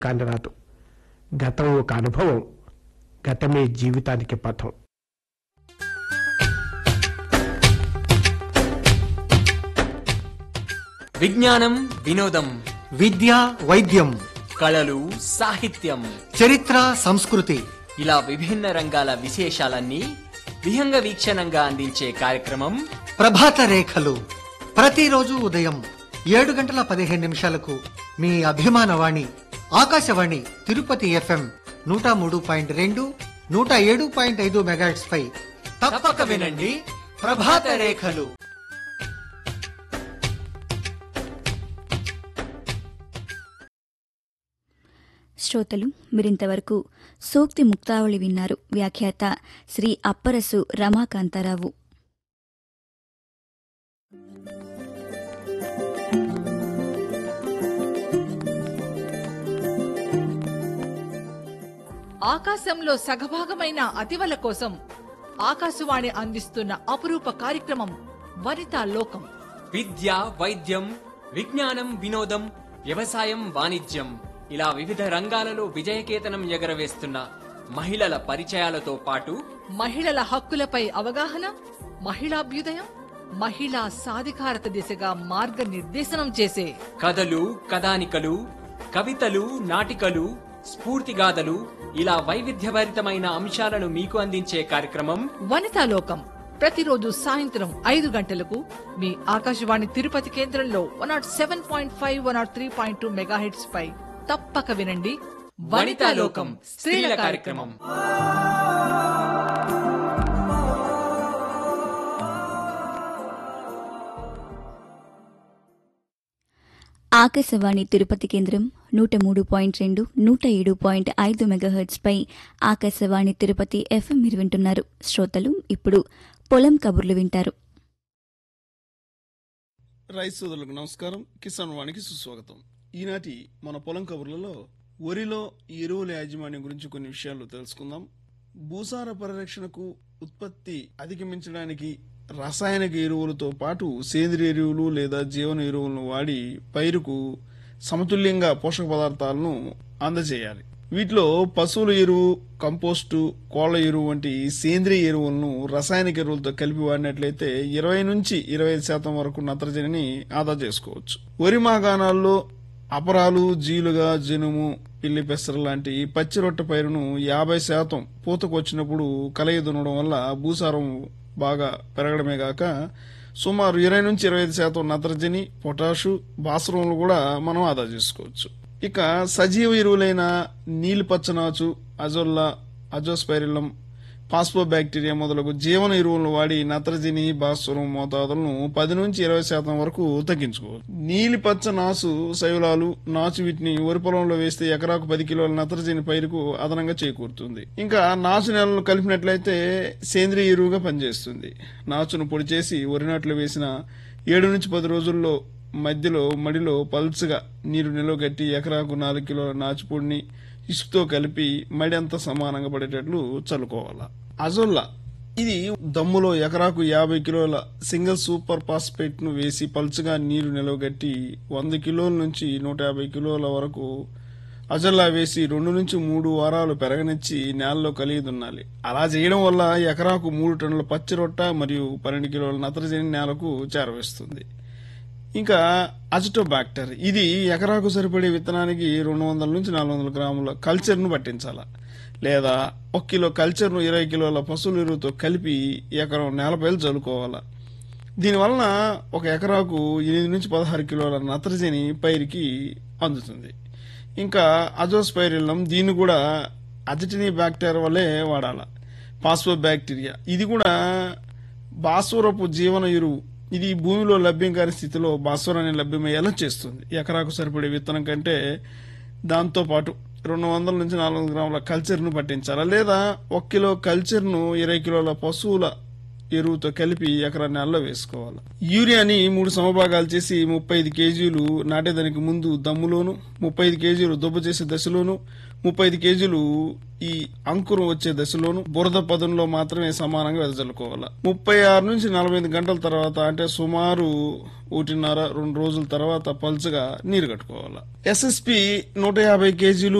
కానరాదు గతం ఒక అనుభవం గతమే జీవితానికి పథం విజ్ఞానం వినోదం విద్య వైద్యం కళలు సాహిత్యం చరిత్ర సంస్కృతి ఇలా విభిన్న రంగాల విశేషాలన్నీ విహంగ వీక్షణంగా అందించే కార్యక్రమం ప్రభాత రేఖలు ప్రతిరోజు ఉదయం ఏడు గంటల పదిహేను నిమిషాలకు మీ అభిమాన వాణి ఆకాశవాణి తిరుపతి ఎఫ్ఎం నూట మూడు పాయింట్ రెండు నూట ఏడు పాయింట్ ఐదు మెగాట్స్ పై తప్పక వినండి ప్రభాత రేఖలు శ్రోతలు మీరింతవరకు సూక్తి ముక్తావళి విన్నారు వ్యాఖ్యాత శ్రీ అప్పరసు రమాకాంతారావు ఆకాశంలో సగభాగమైన అతివల కోసం ఆకాశవాణి అందిస్తున్న అపురూప కార్యక్రమం వనితా లోకం విద్య వైద్యం విజ్ఞానం వినోదం వ్యవసాయం వాణిజ్యం ఇలా వివిధ రంగాలలో విజయకేతనం ఎగరవేస్తున్న మహిళల పరిచయాలతో పాటు మహిళల హక్కులపై అవగాహన మహిళాభ్యుదయం మహిళా సాధికారత దిశగా మార్గనిర్దేశనం చేసే కథలు కథానికలు కవితలు నాటికలు స్ఫూర్తిగాథలు ఇలా వైవిధ్యభరితమైన అంశాలను మీకు అందించే కార్యక్రమం వనితా లోకం ప్రతిరోజు సాయంత్రం ఐదు గంటలకు మీ ఆకాశవాణి తిరుపతి కేంద్రంలో one not seven point five one not three point two mega పై తప్పక వినండి వనితా లోకం స్త్రీల కార్యక్రమం ఆకాశవాణి తిరుపతి కేంద్రం నూట మూడు పాయింట్ రెండు నూట ఏడు పాయింట్ ఐదు మెగాహెర్ట్స్పై ఆకాశవాణి తిరుపతి ఎఫ్ఎం మీరు వింటున్నారు శ్రోతలు ఇప్పుడు పొలం కబుర్లు వింటారు రైతు సోదరులకు నమస్కారం కిసాన్ వాణికి సుస్వాగతం ఈనాటి మన పొలం కబుర్లలో వరిలో ఎరువుల యాజమాన్యం గురించి కొన్ని విషయాలు తెలుసుకుందాం భూసార పరిరక్షణకు ఉత్పత్తి అధిగమించడానికి రసాయనిక ఎరువులతో పాటు సేంద్రియ ఎరువులు లేదా జీవన ఎరువులను వాడి పైరుకు సమతుల్యంగా పోషక పదార్థాలను అందజేయాలి వీటిలో పశువుల ఎరువు కంపోస్టు కోళ్ల ఎరువు వంటి సేంద్రియ ఎరువులను రసాయనిక ఎరువులతో కలిపి వాడినట్లయితే ఇరవై నుంచి ఇరవై ఐదు శాతం వరకు నత్రజనిని ఆదా చేసుకోవచ్చు వరి మాగాణాల్లో అపరాలు జీలుగా జనుము పిల్లి పెసర లాంటి పచ్చి రొట్టె పైరును యాభై శాతం పూతకు వచ్చినప్పుడు కలయి దున్నడం వల్ల భూసారం బాగా పెరగడమే గాక సుమారు ఇరవై నుంచి ఇరవై ఐదు శాతం నత్రజని పొటాషు భాస్వరములు కూడా మనం ఆదా చేసుకోవచ్చు ఇక సజీవ ఎరువులైన నీలి పచ్చనాచు అజొల్లా అజోస్పైరిలం పాస్పో బ్యాక్టీరియా మొదలగు జీవన ఎరువులను వాడి నత్రజని భాస్వరం మోతాదులను పది నుంచి ఇరవై శాతం వరకు తగ్గించుకోవచ్చు నీలి పచ్చ నాసు శైవలాలు నాచు వీటిని వరి పొలంలో వేస్తే ఎకరాకు పది కిలోల నత్రజని పైరుకు అదనంగా చేకూరుతుంది ఇంకా నాచు నెలలు కలిపినట్లయితే సేంద్రియ ఎరువుగా పనిచేస్తుంది నాచును పొడి చేసి వరి నాట్లు వేసిన ఏడు నుంచి పది రోజుల్లో మధ్యలో మడిలో పల్చగా నీరు నిలవగట్టి ఎకరాకు నాలుగు కిలోల నాచుపొడిని ఇసుకతో కలిపి మడి అంతా సమానంగా పడేటట్లు చల్లుకోవాలి అజొల్లా ఇది దమ్ములో ఎకరాకు యాభై కిలోల సింగిల్ సూపర్ ఫాస్ఫేట్ ను వేసి పల్చగా నీరు నిలవగట్టి వంద కిలోల నుంచి నూట యాభై కిలోల వరకు అజల్లా వేసి రెండు నుంచి మూడు వారాలు పెరగనిచ్చి నేలలో కలిగి దున్నాలి అలా చేయడం వల్ల ఎకరాకు మూడు టన్నుల పచ్చి రొట్ట మరియు పన్నెండు కిలోల నత్రజని నేలకు చేరవేస్తుంది ఇంకా అజిటోబాక్టర్ ఇది ఎకరాకు సరిపడే విత్తనానికి రెండు వందల నుంచి నాలుగు వందల గ్రాముల కల్చర్ను పట్టించాల లేదా ఒక కిలో కల్చర్ను ఇరవై కిలోల పశువుల ఎరువుతో కలిపి ఎకరం నేలపైలు చల్లుకోవాలా దీనివలన ఒక ఎకరాకు ఎనిమిది నుంచి పదహారు కిలోల నత్రజని పైరుకి అందుతుంది ఇంకా అజోస్పైరిల్లం దీన్ని కూడా అజిటినీ బ్యాక్టీరియా వల్లే వాడాల పాస్పో బ్యాక్టీరియా ఇది కూడా భాస్వరపు జీవన ఎరువు ఇది భూమిలో లభ్యం కాని స్థితిలో భాస్వరాన్ని లభ్యమయ్యేలా చేస్తుంది ఎకరాకు సరిపడే విత్తనం కంటే దాంతో పాటు రెండు వందల నుంచి నాలుగు వందల గ్రాముల కల్చర్ను పట్టించాలా లేదా ఒక కిలో కల్చర్ను ఇరవై కిలోల పశువుల ఎరువుతో కలిపి ఎకరా నెలలో వేసుకోవాలి యూరియాని మూడు సమభాగాలు చేసి ముప్పై ఐదు కేజీలు నాటేదానికి ముందు దమ్ములోను ముప్పై ఐదు కేజీలు దుబ్బ చేసే దశలోను ముప్పై ఐదు కేజీలు ఈ అంకురం వచ్చే దశలోను బురద పదంలో మాత్రమే సమానంగా వెదజల్లుకోవాలి ముప్పై ఆరు నుంచి నలభై ఐదు గంటల తర్వాత అంటే సుమారు ఒకటిన్నర రెండు రోజుల తర్వాత పలుచగా నీరు కట్టుకోవాలి ఎస్ఎస్పి నూట యాభై కేజీలు